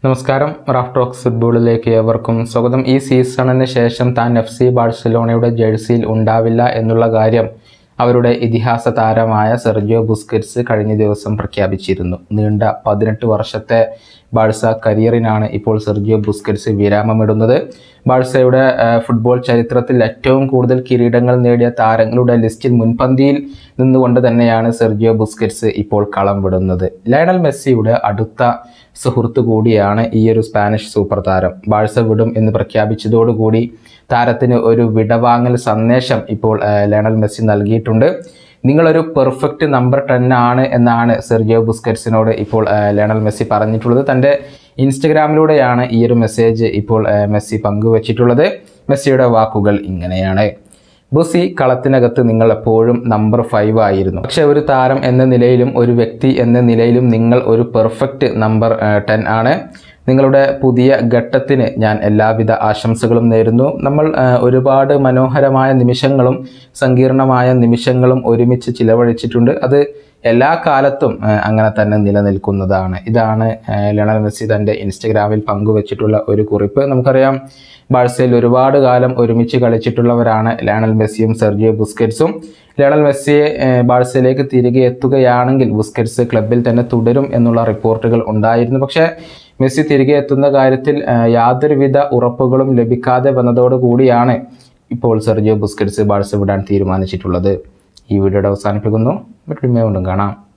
നമസ്കാരം Raf talks ഫുട്ബോളിലേക്ക് ഏവർക്കും സ്വാഗതം ഈ സീസണിന് ശേഷം താൻ എഫ് സി ബാഴ്സലോണയുടെ ജേഴ്സിയിൽ ഉണ്ടാവില്ല എന്നുള്ള കാര്യം അവരുടെ ഇതിഹാസ താരമായ സെർജിയോ ബുസ്കറ്റ്സ് കഴിഞ്ഞ ദിവസം പ്രഖ്യാപിച്ചിരുന്നു നീണ്ട പതിനെട്ട് വർഷത്തെ ബാഴ്സ കരിയറിനാണ് ഇപ്പോൾ സെർജിയോ ബുസ്കറ്റ്സ് വിരാമമിടുന്നത് ബാഴ്സയുടെ ആ, ഫുട്ബോൾ ചരിത്രത്തിൽ ഏറ്റവും കൂടുതൽ കിരീടങ്ങൾ നേടിയ താരങ്ങളുടെ ലിസ്റ്റിൽ മുൻപന്തിയിൽ നിന്നുകൊണ്ട് തന്നെയാണ് സെർജിയോ ബുസ്കറ്റ്സ് ഇപ്പോൾ കളം വിടുന്നത് ലയണൽ മെസ്സിയുടെ അടുത്ത സുഹൃത്തു കൂടിയാണ് ഈ ഒരു സ്പാനിഷ് സൂപ്പർ താരം ബാഴ്സ വിടും എന്ന് പ്രഖ്യാപിച്ചതോടുകൂടി താരത്തിന് ഒരു വിടവാങ്ങൽ സന്ദേശം ഇപ്പോൾ ആ, ലയണൽ മെസ്സി നൽകിയിട്ടുണ്ട് നിങ്ങളൊരു പെർഫെക്റ്റ് നമ്പർ ടെൻ ആണ് എന്നാണ് സെർജിയോ ബുസ്കറ്റ്സിനോട് ഇപ്പോൾ ആ, ലയണൽ മെസ്സി പറഞ്ഞിട്ടുള്ളത് തൻ്റെ ഇൻസ്റ്റഗ്രാമിലൂടെയാണ് ഈ ഒരു മെസ്സേജ് ഇപ്പോൾ ആ, മെസ്സി പങ്കുവച്ചിട്ടുള്ളത് മെസ്സിയുടെ വാക്കുകൾ ഇങ്ങനെയാണ് ബുസി കളത്തിനകത്ത് നിങ്ങൾ എപ്പോഴും നമ്പർ ഫൈവ് ആയിരുന്നു പക്ഷെ ഒരു താരം എന്ന നിലയിലും ഒരു വ്യക്തി എന്ന നിലയിലും നിങ്ങൾ ഒരു പെർഫെക്റ്റ് നമ്പർ ടെൻ ആണ് നിങ്ങളുടെ പുതിയ ഘട്ടത്തിന് ഞാൻ എല്ലാവിധ ആശംസകളും നേരുന്നു നമ്മൾ ആ, ഒരുപാട് മനോഹരമായ നിമിഷങ്ങളും സങ്കീർണമായ നിമിഷങ്ങളും ഒരുമിച്ച് ചിലവഴിച്ചിട്ടുണ്ട് അത് എല്ലാ കാലത്തും ആ, അങ്ങനെ തന്നെ നിലനിൽക്കുന്നതാണ് ഇതാണ് ആ, ലയണൽ മെസ്സി തൻ്റെ ഇൻസ്റ്റഗ്രാമിൽ പങ്കുവച്ചിട്ടുള്ള ഒരു കുറിപ്പ് നമുക്കറിയാം ബാഴ്സയിൽ ഒരുപാട് കാലം ഒരുമിച്ച് കളിച്ചിട്ടുള്ളവരാണ് ലയണൽ മെസ്സിയും സെർജിയോ ബുസ്കറ്റ്സും ലയണൽ മെസ്സിയെ ആ, ബാഴ്സയിലേക്ക് തിരികെ എത്തുകയാണെങ്കിൽ ബുസ്കറ്റ്സ് ക്ലബിൽ തന്നെ തുടരും എന്നുള്ള റിപ്പോർട്ടുകൾ ഉണ്ടായിരുന്നു പക്ഷേ മെസ്സി തിരികെ എത്തുന്ന കാര്യത്തിൽ ആ, യാതൊരുവിധ ഉറപ്പുകളും ലഭിക്കാതെ വന്നതോടുകൂടിയാണ് ഇപ്പോൾ സെർജിയോ ബുസ്കറ്റ്സ് ബാഴ്സ വിടാൻ തീരുമാനിച്ചിട്ടുള്ളത് ഈ വീഡിയോയുടെ അവസാനിപ്പിക്കുന്നു മറ്റൊരു വീണ്ടും കാണാം